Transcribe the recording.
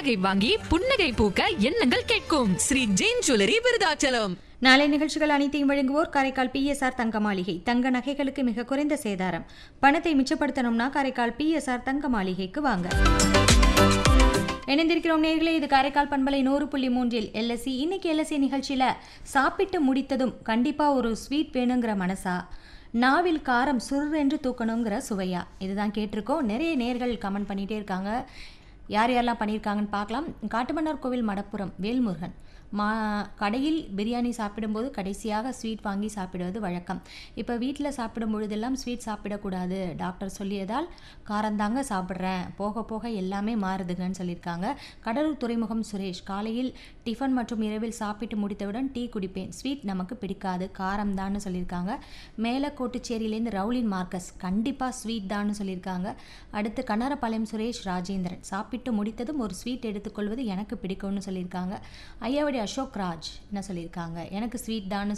நகை வாங்கி புன்னகை பூக்க எண்ணங்கள் கேட்கும் ஸ்ரீ ஜெயின் ஜுவல்லரி விருதாச்சலம் நாளை நிகழ்ச்சிகள் அனைத்தையும் வழங்குவோர் காரைக்கால் பிஎஸ்ஆர் தங்க மாளிகை தங்க நகைகளுக்கு மிக குறைந்த சேதாரம் பணத்தை மிச்சப்படுத்தணும்னா காரைக்கால் பிஎஸ்ஆர் தங்க மாளிகைக்கு வாங்க இணைந்திருக்கிறோம் நேர்களே இது காரைக்கால் பண்பலை நூறு புள்ளி மூன்றில் எல்எஸ்சி இன்னைக்கு எல்எஸ்சி நிகழ்ச்சியில் சாப்பிட்டு முடித்ததும் கண்டிப்பாக ஒரு ஸ்வீட் வேணுங்கிற மனசா நாவில் காரம் சுர் என்று தூக்கணுங்கிற சுவையா இதுதான் கேட்டிருக்கோம் நிறைய நேர்கள் கமெண்ட் பண்ணிகிட்டே இருக்காங்க யார் யாரெல்லாம் பண்ணியிருக்காங்கன்னு பார்க்கலாம் காட்டுமன்னார் கோவில் மடப்புறம் வேல்முருகன் மா கடையில் பிரியாணி சாப்பிடும்போது கடைசியாக ஸ்வீட் வாங்கி சாப்பிடுவது வழக்கம் இப்போ வீட்டில் சாப்பிடும் பொழுதெல்லாம் ஸ்வீட் சாப்பிடக்கூடாது டாக்டர் சொல்லியதால் காரந்தாங்க சாப்பிட்றேன் போக போக எல்லாமே மாறுதுங்கன்னு சொல்லியிருக்காங்க கடலூர் துறைமுகம் சுரேஷ் காலையில் டிஃபன் மற்றும் இரவில் சாப்பிட்டு முடித்தவுடன் டீ குடிப்பேன் ஸ்வீட் நமக்கு பிடிக்காது காரம் தான்னு சொல்லியிருக்காங்க மேலக்கோட்டுச்சேரியிலேருந்து ரவுலின் மார்க்கஸ் கண்டிப்பாக ஸ்வீட் தான்னு சொல்லியிருக்காங்க அடுத்து கண்ணரப்பாளையம் சுரேஷ் ராஜேந்திரன் சாப்பிட்டு முடித்ததும் ஒரு ஸ்வீட் எடுத்துக்கொள்வது எனக்கு பிடிக்கும்னு சொல்லியிருக்காங்க ஐயாவடி அசோக் ராஜ் என்ன சொல்லியிருக்காங்க எனக்கு ஸ்வீட் தான்னு